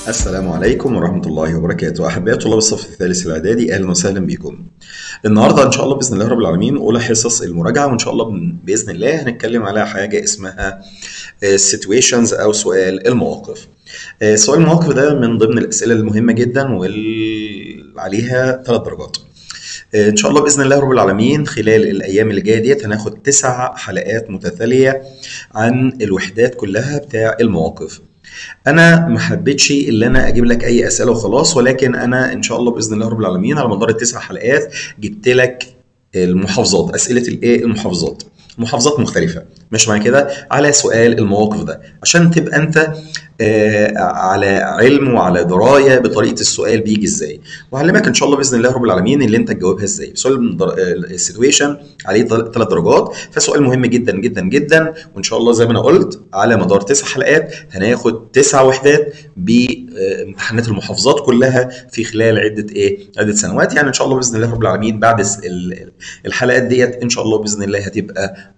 السلام عليكم ورحمة الله وبركاته أحباء طلاب الصف الثالث الإعدادي أهلا وسهلا بكم النهاردة إن شاء الله بإذن الله رب العالمين أولى حصص المراجعة وإن شاء الله بإذن الله هنتكلم على حاجة اسمها situations أو سؤال المواقف سؤال المواقف ده من ضمن الأسئلة المهمة جدا واللي عليها ثلاث درجات ان شاء الله باذن الله رب العالمين خلال الايام اللي جايه ديت هناخد تسع حلقات متتاليه عن الوحدات كلها بتاع المواقف انا ما حبيتش ان انا اجيب لك اي اسئله وخلاص ولكن انا ان شاء الله باذن الله رب العالمين على مدار التسع حلقات جبت لك المحافظات اسئله الايه المحافظات محافظات مختلفه مش معنى كده على سؤال المواقف ده عشان تبقى انت آه على علم وعلى درايه بطريقه السؤال بيجي ازاي وهعلمك ان شاء الله باذن الله رب العالمين اللي انت تجاوبها ازاي سؤال السيتويشن عليه ثلاث درجات فسؤال مهم جدا جدا جدا وان شاء الله زي ما انا قلت على مدار تسع حلقات هناخد تسع وحدات بامتحانات المحافظات كلها في خلال عده ايه عده سنوات يعني ان شاء الله باذن الله رب العالمين بعد الحلقات ديت ان شاء الله باذن الله هتبقى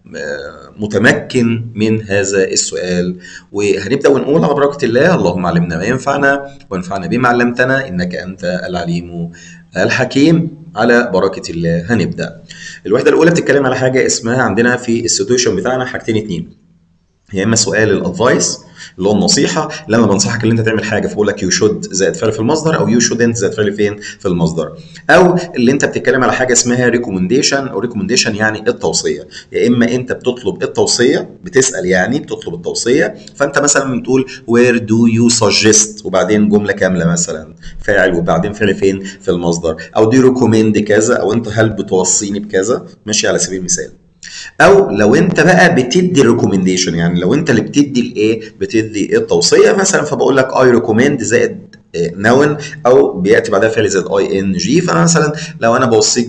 متمكن من هذا السؤال وهنبدا ونقول على بركه الله اللهم علمنا ما ينفعنا وانفعنا بما علمتنا انك انت العليم الحكيم على بركه الله هنبدا الوحده الاولى بتتكلم على حاجه اسمها عندنا في السيتويشن بتاعنا حاجتين اتنين يا اما سؤال الادفايس اللي هو النصيحه لما بنصحك ان انت تعمل حاجه فبقول لك يو شود زائد فعل في المصدر او يو شودنت زائد فعل فين في المصدر او اللي انت بتتكلم على حاجه اسمها ريكومنديشن او ريكومنديشن يعني التوصيه يا اما انت بتطلب التوصيه بتسال يعني بتطلب التوصيه فانت مثلا بتقول وير دو يو سجست وبعدين جمله كامله مثلا فاعل وبعدين فعل فين في المصدر او دي ريكومند كذا او انت هل بتوصيني بكذا ماشي على سبيل المثال او لو انت بقى بتدي ريكومنديشن يعني لو انت اللي بتدي الايه بتدي التوصيه مثلا فبقول لك اي ريكومند زائد نون او بياتي بعدها فعل زائد اي ان جي فمثلا لو انا بوصيك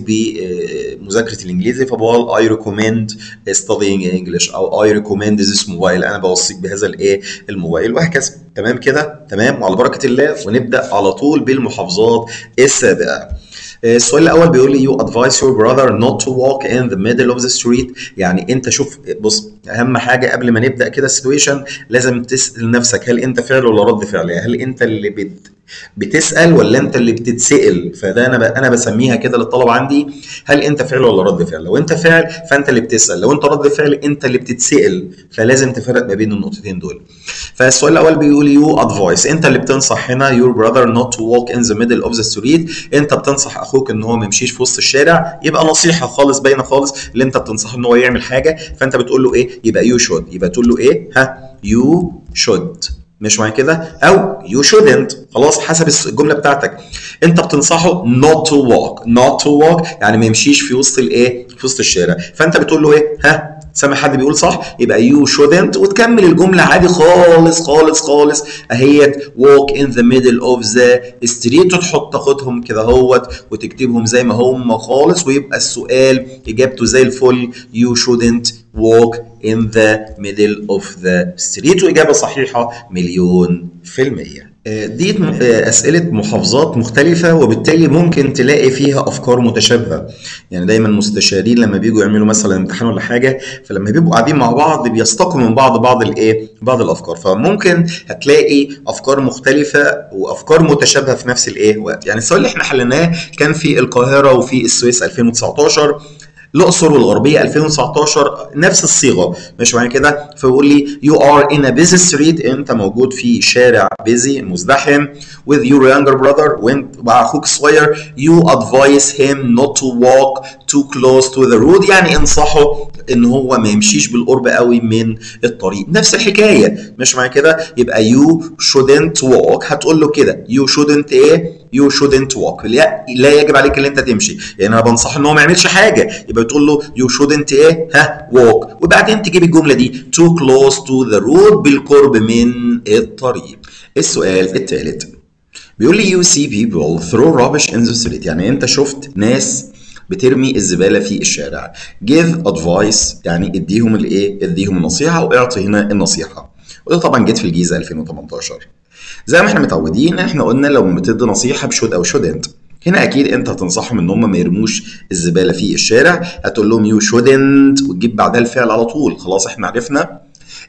بمذاكره الانجليزي فبقول اي ريكومند ستادينج انجلش او اي ريكومند ذيس موبايل انا بوصيك بهذا الايه الموبايل وهكذا تمام كده تمام وعلى بركه الله ونبدا على طول بالمحافظات السابقه السؤال الاول بيقول لي you advise your brother not to walk in the middle of the street يعني انت شوف بص اهم حاجه قبل ما نبدا كده السيتويشن لازم تسال نفسك هل انت فعل ولا رد فعل هل انت اللي بت بتسال ولا انت اللي بتتسال فده انا ب... انا بسميها كده للطلبه عندي هل انت فعل ولا رد فعل لو انت فعل فانت اللي بتسال لو انت رد فعل انت اللي بتتسال فلازم تفرق ما بين النقطتين دول فالسؤال الاول بيقول يو ادفايس انت اللي بتنصح هنا your brother not to walk in the middle of the street انت بتنصح اخوك ان هو ما يمشيش في وسط الشارع يبقى نصيحه خالص باينه خالص اللي انت بتنصحه ان هو يعمل حاجه فانت بتقول له ايه يبقى يو شود يبقى تقول له ايه ها يو شود مش معنى كده او يو shouldn't خلاص حسب الجمله بتاعتك انت بتنصحه not to walk not to walk يعني ما يمشيش في وسط الايه في وسط الشارع فانت بتقول له ايه ها سامع حد بيقول صح يبقى يو shouldn't وتكمل الجمله عادي خالص خالص خالص اهيت walk in the middle of the street وتحط تاخدهم كده اهوت وتكتبهم زي ما هم خالص ويبقى السؤال اجابته زي الفل يو shouldn't walk in the middle of the street وإجابة صحيحة مليون في المية دي أسئلة محافظات مختلفة وبالتالي ممكن تلاقي فيها أفكار متشابهة يعني دايما المستشارين لما بيجوا يعملوا مثلا امتحان ولا حاجة فلما بيبقوا قاعدين مع بعض بيستقوا من بعض بعض الإيه بعض الأفكار فممكن هتلاقي أفكار مختلفة وأفكار متشابهة في نفس الإيه وقت يعني السؤال اللي احنا حليناه كان في القاهرة وفي السويس 2019 الاقصر والغربيه 2019 نفس الصيغه مش معنى كده فبيقول لي يو ار ان ا بيزي ستريت انت موجود في شارع بيزي مزدحم with your younger brother وانت مع اخوك الصغير you advise him not to walk too close to the road يعني انصحه ان هو ما يمشيش بالقرب قوي من الطريق نفس الحكايه مش معنى كده يبقى you shouldn't walk هتقول له كده you shouldn't ايه you shouldn't walk لا, لا يجب عليك ان انت تمشي يعني انا بنصح ان هو ما يعملش حاجه يبقى بتقول له you shouldn't ايه ها walk وبعدين تجيب الجمله دي too close to the road بالقرب من الطريق السؤال الثالث بيقول لي you see people throw rubbish in the street يعني انت شفت ناس بترمي الزباله في الشارع give advice يعني اديهم الايه اديهم النصيحه واعطي هنا النصيحه وده طبعا جت في الجيزه 2018 زي ما احنا متعودين احنا قلنا لو بتدي نصيحه بشود او شودنت هنا اكيد انت هتنصحهم ان هم ما يرموش الزباله في الشارع هتقول لهم يو شودنت وتجيب بعدها الفعل على طول خلاص احنا عرفنا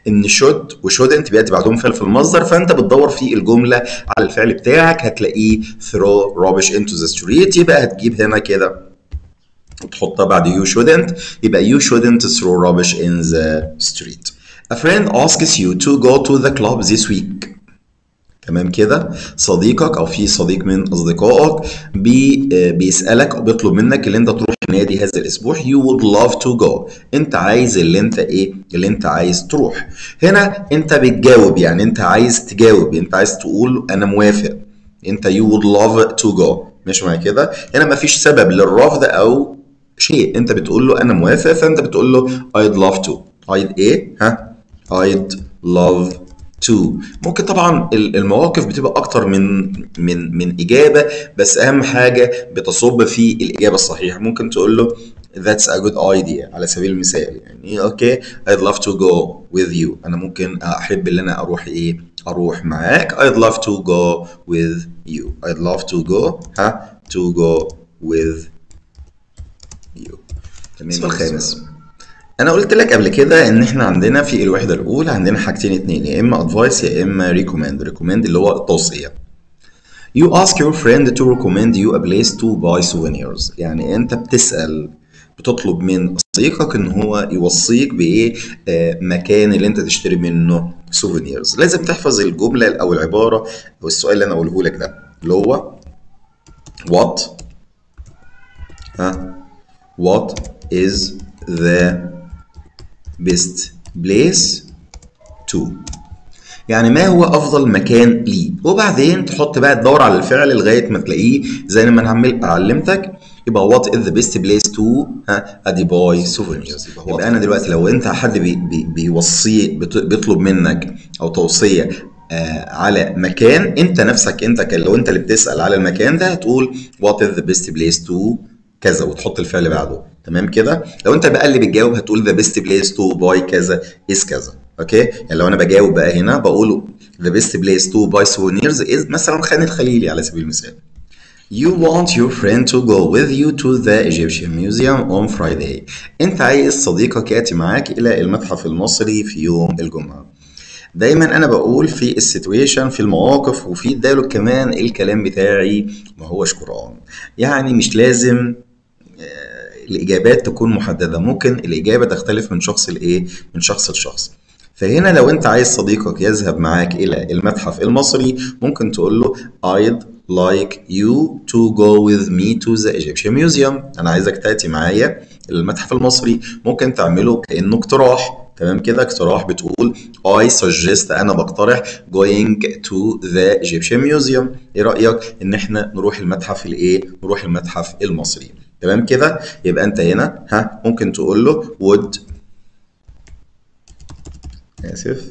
ان should و shouldn't بياتي بعدهم فعل في المصدر فانت بتدور في الجمله على الفعل بتاعك هتلاقيه throw rubbish into the street يبقى هتجيب هنا كده وتحطها بعد you shouldn't يبقى you shouldn't throw rubbish in the street. A friend asks you to go to the club this week. تمام كده صديقك او في صديق من اصدقائك بي بيسالك او بيطلب منك اللي انت تروح النادي هذا الاسبوع you would love to go انت عايز اللي انت ايه اللي انت عايز تروح هنا انت بتجاوب يعني انت عايز تجاوب انت عايز تقول انا موافق انت you would love to go مش معنى كده هنا مفيش سبب للرفض او شيء انت بتقول له انا موافق فانت بتقول له I'd love to I'd ايه ها I'd love to ممكن طبعا المواقف بتبقى اكتر من من من اجابه بس اهم حاجه بتصب في الاجابه الصحيحه ممكن تقول له that's a good idea على سبيل المثال يعني اوكي I'd love to go with you انا ممكن احب ان انا اروح ايه اروح معاك I'd love to go with you I'd love to go ها to go with you السؤال الخامس انا قلت لك قبل كده ان احنا عندنا في الوحده الاولى عندنا حاجتين اتنين يا اما ادفايس يا اما ريكومند ريكومند اللي هو التوصيه You ask your friend to recommend you a place to buy souvenirs يعني انت بتسأل بتطلب من صديقك ان هو يوصيك بايه آه مكان اللي انت تشتري منه سوفينيرز لازم تحفظ الجمله او العباره او السؤال اللي انا اقوله لك ده اللي هو what ها what is the best place to يعني ما هو افضل مكان لي وبعدين تحط بقى تدور على الفعل لغايه ما تلاقيه زي ما انا علمتك يبقى وات از ذا بيست بليس تو ها ادي باي سوفينيرز يبقى انا دلوقتي لو انت حد بي بي بيوصي بيطلب منك او توصيه آه على مكان انت نفسك انت لو انت اللي بتسال على المكان ده هتقول وات از ذا بيست بليس تو كذا وتحط الفعل بعده تمام كده لو انت بقى اللي بتجاوب هتقول ذا بيست بليس تو باي كذا از كذا اوكي يعني لو انا بجاوب بقى هنا بقول ذا بيست بليس تو باي سوفينيرز از مثلا خان الخليلي على سبيل المثال You want your friend to go with you to the Egyptian Museum on Friday. انت عايز صديقك ياتي معاك الى المتحف المصري في يوم الجمعه. دايما انا بقول في السيتويشن في المواقف وفي الديالوج كمان الكلام بتاعي ما هوش قران يعني مش لازم الاجابات تكون محدده ممكن الاجابه تختلف من شخص لايه من شخص لشخص فهنا لو انت عايز صديقك يذهب معاك الى المتحف المصري ممكن تقول له I'd like you to go with me to the Egyptian Museum انا عايزك تاتي معايا المتحف المصري ممكن تعمله كانه اقتراح تمام كده اقتراح بتقول I suggest انا بقترح going to the Egyptian Museum ايه رايك ان احنا نروح المتحف الايه نروح المتحف المصري تمام كده يبقى انت هنا ها ممكن تقول له would اسف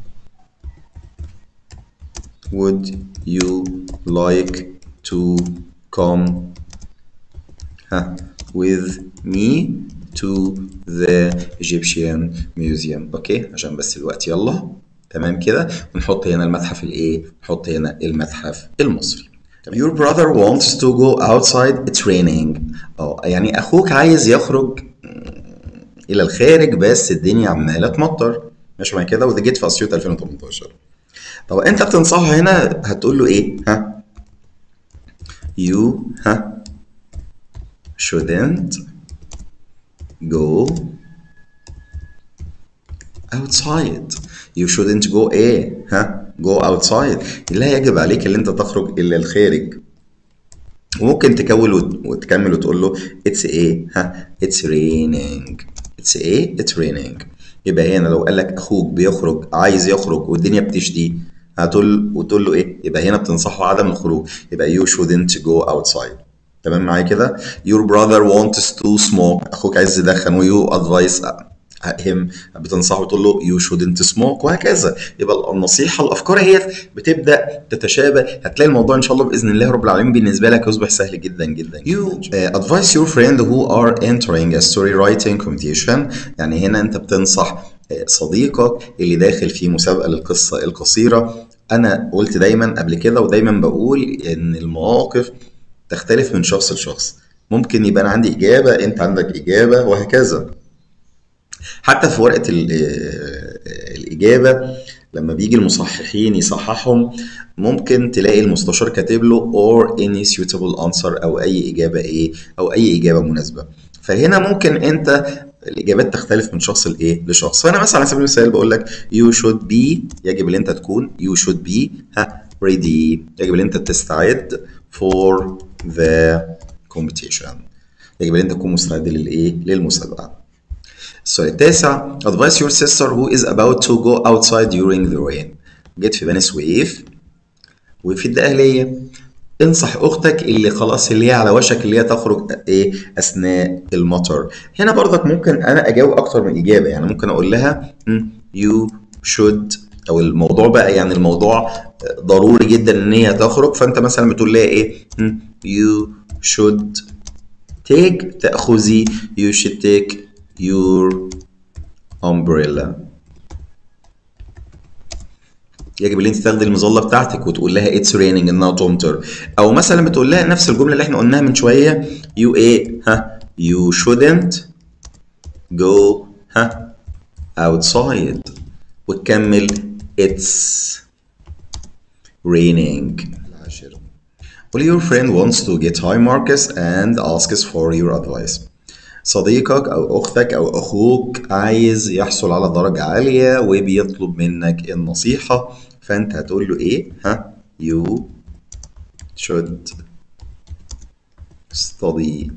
would you like to come ها with me to the Egyptian Museum اوكي عشان بس الوقت يلا تمام كده ونحط هنا المتحف الايه نحط هنا المتحف المصري Your brother wants to go outside training اه يعني اخوك عايز يخرج الى الخارج بس الدنيا عماله تمطر ماشي معايا كده وده جيت في اسيوط 2018 طب انت بتنصحه هنا هتقول له ايه ها you ها shouldn't go outside you shouldn't go ايه ها go outside لا يجب عليك ان انت تخرج الى الخارج وممكن تكول وتكمل وتقول له it's ايه ها it's raining it's ايه it's raining يبقى هنا لو قال لك اخوك بيخرج عايز يخرج والدنيا بتشتي هتقول وتقول له ايه يبقى هنا بتنصحه عدم الخروج يبقى you shouldn't go outside تمام معايا كده your brother wants to smoke اخوك عايز يدخن ويو advice him بتنصحه وتقول له you shouldn't smoke وهكذا يبقى النصيحه الافكار هي بتبدا تتشابه هتلاقي الموضوع ان شاء الله باذن الله رب العالمين بالنسبه لك يصبح سهل جدا جدا you uh, advise your friend who are entering a story writing competition يعني هنا انت بتنصح صديقك اللي داخل في مسابقه للقصه القصيره انا قلت دايما قبل كده ودايما بقول ان المواقف تختلف من شخص لشخص ممكن يبقى انا عندي اجابه انت عندك اجابه وهكذا حتى في ورقه الإجابة لما بيجي المصححين يصححهم ممكن تلاقي المستشار كاتب له or any suitable answer أو أي إجابة إيه أو أي إجابة مناسبة فهنا ممكن أنت الإجابات تختلف من شخص لإيه لشخص فأنا مثلا على سبيل المثال بقول لك you should be يجب أن أنت تكون you should be ها ready يجب أن أنت تستعد for the competition يجب أن أنت تكون مستعد للإيه للمسابقة السؤال التاسع advise your sister who is about to go outside during the rain جيت في بني سويف وفي الدقهلية انصح اختك اللي خلاص اللي هي على وشك اللي هي تخرج ايه اثناء المطر هنا برضك ممكن انا اجاوب اكتر من اجابه يعني ممكن اقول لها you should او الموضوع بقى يعني الموضوع ضروري جدا ان هي تخرج فانت مثلا بتقول لها ايه you should take تاخذي you should take your umbrella يجب ان انت تاخدي المظله بتاعتك وتقول لها اتس raining انها تمطر او مثلا بتقول لها نفس الجمله اللي احنا قلناها من شويه you ايه ها you shouldn't go ها outside وتكمل it's raining العاشر Well, your friend wants to get high marks and asks for your advice. صديقك أو أختك أو أخوك عايز يحصل على درجة عالية وبيطلب منك النصيحة فأنت هتقول له إيه؟ ها؟ You should study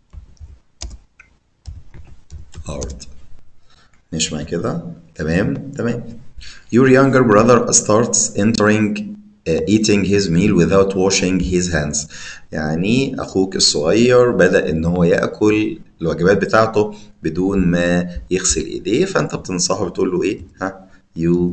hard. مش معايا كده؟ تمام؟ تمام. Your younger brother starts entering uh, eating his meal without washing his hands. يعني أخوك الصغير بدأ إن هو يأكل الوجبات بتاعته بدون ما يغسل ايديه فانت بتنصحه بتقول له ايه ها you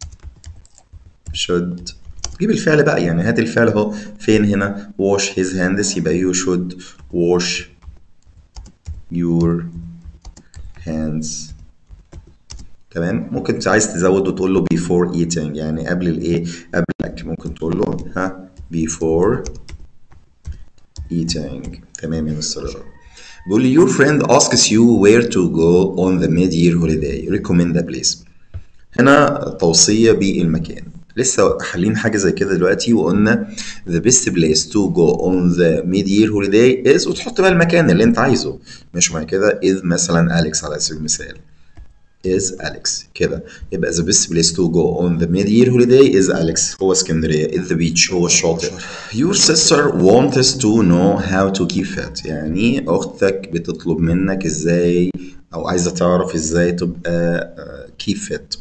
should جيب الفعل بقى يعني هات الفعل اهو فين هنا wash his hands يبقى you should wash your hands تمام ممكن انت عايز تزود وتقول له before eating يعني قبل الايه قبل الاكل ممكن تقول له ها before eating تمام يا مستر رضا بيقول لي your friend asks you where to go on the mid-year holiday recommend a place هنا توصية بالمكان لسه حالين حاجة زي كده دلوقتي وقلنا the best place to go on the mid-year holiday is وتحط بقى المكان اللي انت عايزه مش معنى كده is مثلا أليكس على سبيل المثال is Alex كده يبقى the best place to go on the mid-year holiday is Alex هو اسكندرية is the beach هو الشاطئ your sister wants to know how to keep fit يعني أختك بتطلب منك ازاي أو عايزة تعرف ازاي تبقى keep fit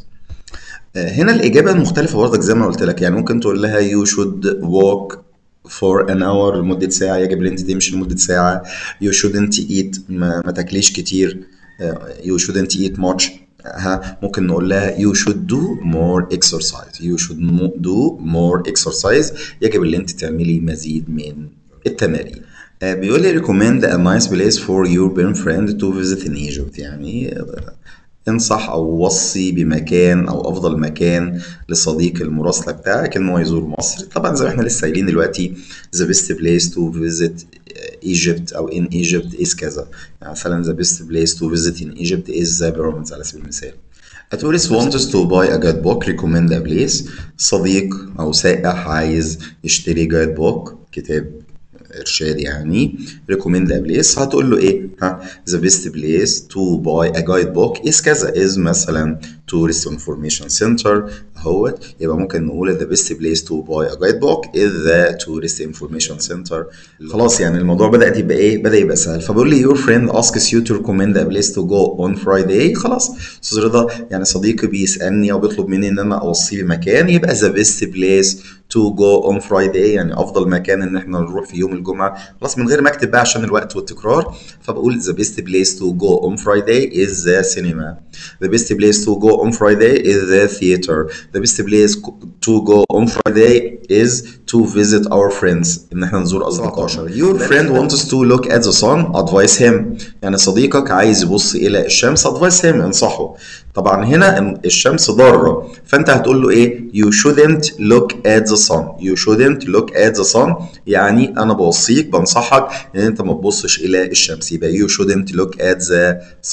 هنا الإجابة مختلفة برضك زي ما قلت لك يعني ممكن تقول لها you should walk for an hour لمدة ساعة يجب ان انت تمشي لمدة ساعة you shouldn't eat ما, ما تاكليش كتير you shouldn't eat much ها ممكن نقول لها you should do more exercise you should do more exercise يجب ان انت تعملي مزيد من التمارين بيقول لي recommend a nice place for your best friend to visit in Egypt يعني انصح او وصي بمكان او افضل مكان لصديق المراسله بتاعك ان هو يزور مصر طبعا زي ما احنا لسه قايلين دلوقتي the best place to visit Egypt او in Egypt is كذا يعني مثلا the best place to visit in Egypt is the pyramids على سبيل المثال A tourist wants to buy a guidebook recommend a place صديق او سائح عايز يشتري جايد بوك كتاب ارشاد يعني recommend a place هتقول له ايه ها the best place to buy a guidebook is كذا is مثلا tourist information center اهوت يبقى ممكن نقول the best place to buy a guidebook is the tourist information center خلاص يعني الموضوع بدأت يبقى ايه بدأ يبقى سهل فبقول لي your friend asks you to recommend a place to go on Friday خلاص استاذ رضا يعني صديقي بيسألني او بيطلب مني ان انا اوصيه بمكان يبقى the best place to go on Friday يعني افضل مكان ان احنا نروح في يوم الجمعه خلاص من غير ما اكتب بقى عشان الوقت والتكرار فبقول the best place to go on Friday is the cinema the best place to go on Friday is the theater the best place to go on Friday is to visit our friends ان احنا نزور اصدقائنا your friend wants to look at the sun advise him يعني صديقك عايز يبص الى الشمس advise him انصحه طبعا هنا الشمس ضاره فانت هتقول له ايه you shouldn't look at the sun you shouldn't look at the sun يعني انا بوصيك بنصحك ان انت ما تبصش الى الشمس يبقى you shouldn't look at the sun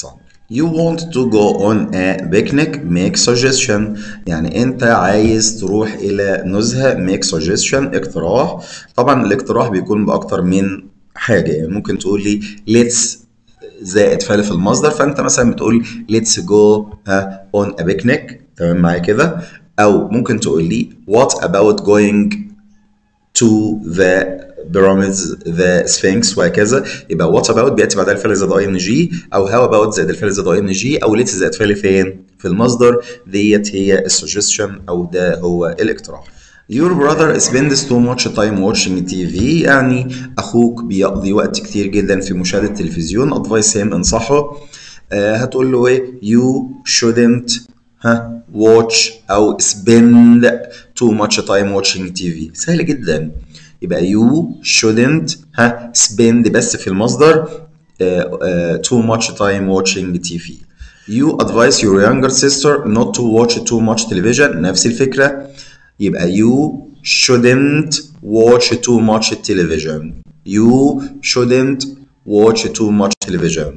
You want to go on a picnic make suggestion يعني انت عايز تروح الى نزهة make suggestion اقتراح طبعا الاقتراح بيكون باكتر من حاجة يعني ممكن تقول لي let's زائد فعل في المصدر فانت مثلا بتقول let's go uh, on a picnic تمام معايا كده او ممكن تقول لي what about going to the pyramids the sphinx وهكذا يبقى what about بياتي بعدها الفعل زائد اي ان جي او how about زائد الفعل زائد اي ان جي او let's زائد فعل فين في المصدر ديت هي السجستشن او ده هو الاقتراح Your brother spends too much time watching TV يعني أخوك بيقضي وقت كتير جدا في مشاهدة التلفزيون advice him انصحه آه هتقول له إيه you shouldn't ها watch أو spend too much time watching TV سهل جدا يبقى you shouldn't ها spend بس في المصدر آه آه too much time watching TV You advise your younger sister not to watch too much television نفس الفكرة يبقى you shouldn't watch too much television you shouldn't watch too much television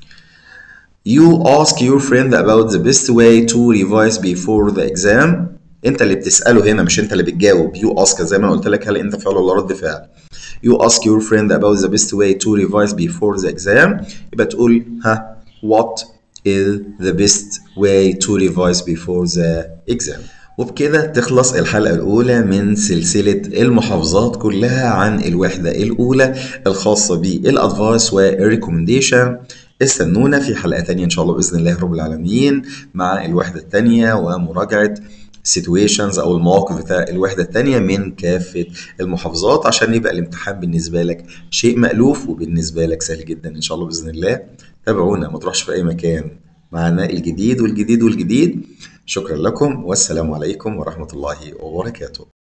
you ask your friend about the best way to revise before the exam انت اللي بتسأله هنا مش انت اللي بتجاوب you ask زي ما قلت لك هل انت فعل ولا رد فعل you ask your friend about the best way to revise before the exam يبقى تقول ها what is the best way to revise before the exam وبكده تخلص الحلقة الأولى من سلسلة المحافظات كلها عن الوحدة الأولى الخاصة بالأدفايس والريكومنديشن استنونا في حلقة تانية إن شاء الله بإذن الله رب العالمين مع الوحدة التانية ومراجعة situations أو المواقف بتاع الوحدة التانية من كافة المحافظات عشان يبقى الامتحان بالنسبة لك شيء مألوف وبالنسبة لك سهل جدا إن شاء الله بإذن الله تابعونا ما تروحش في أي مكان معنا الجديد والجديد والجديد شكرا لكم والسلام عليكم ورحمة الله وبركاته